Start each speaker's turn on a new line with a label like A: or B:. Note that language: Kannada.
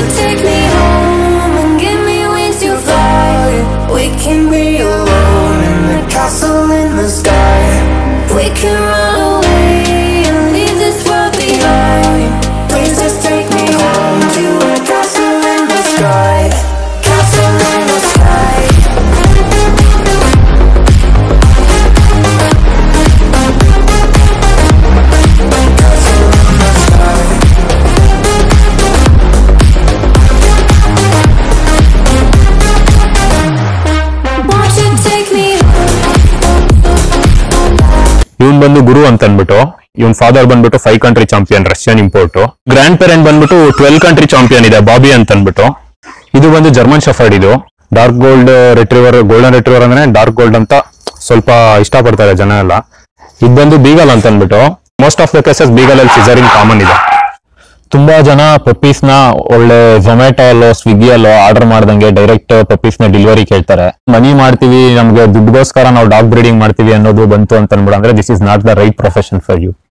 A: take me home and give me wings to fly? We can be alone in the castle in the sky. We can run away and leave this world behind. Please just take me home to a castle in the sky. Castle in the sky. Castle in the sky. Won't you take me
B: ಇವನ್ ಬಂದು ಗುರು ಅಂತ ಅನ್ಬಿಟ್ಟು ಇವನ್ ಫಾದರ್ ಬಂದ್ಬಿಟ್ಟು five country champion Russian import grand parent ಬಂದ್ಬಿಟ್ಟು ಟ್ವೆಲ್ ಕಂಟ್ರಿ ಚಾಂಪಿಯನ್ ಇದೆ ಬಾಬಿ ಅಂತ ಅನ್ಬಿಟ್ಟು ಇದು ಬಂದು ಜರ್ಮನ್ ಶಫರ್ಡ್ ಇದು dark gold retriever golden retriever ಅಂದ್ರೆ ಡಾರ್ಕ್ ಗೋಲ್ಡ್ ಅಂತ ಸ್ವಲ್ಪ ಇಷ್ಟಪಡ್ತಾರೆ ಜನ ಎಲ್ಲ ಇದು ಬಂದು ಬೀಗಲ್ ಅಂತ ಅನ್ಬಿಟ್ಟು most of the cases beagle ಅಲ್ಲಿ ಸಿಸರಿಂಗ್ ಕಾಮನ್ ಇದೆ ತುಂಬಾ ಜನ ಪಪ್ಪೀಸ್ ನ ಒಳ್ಳೆ ಝೊಮ್ಯಾಟೊ ಅಲ್ಲೋ ಸ್ವಿಗ್ಗಿ ಅಲ್ಲೋ ಆರ್ಡರ್ ಮಾಡ್ದಂಗೆ ಡೈರೆಕ್ಟ್ ಪಪ್ಪೀಸ್ ನ ಡೆಲಿವರಿ ಕೇಳ್ತಾರೆ ಮನಿ ಮಾಡ್ತೀವಿ ನಮ್ಗೆ ದುಡ್ಡುಗೋಸ್ಕರ ನಾವು ಡಾಗ್ ಬ್ರೀಡಿಂಗ್ ಮಾಡ್ತೀವಿ ಅನ್ನೋದು ಬಂತು ಅಂತ ಅನ್ಬಿಡ ಅಂದ್ರೆ this is not the right profession for you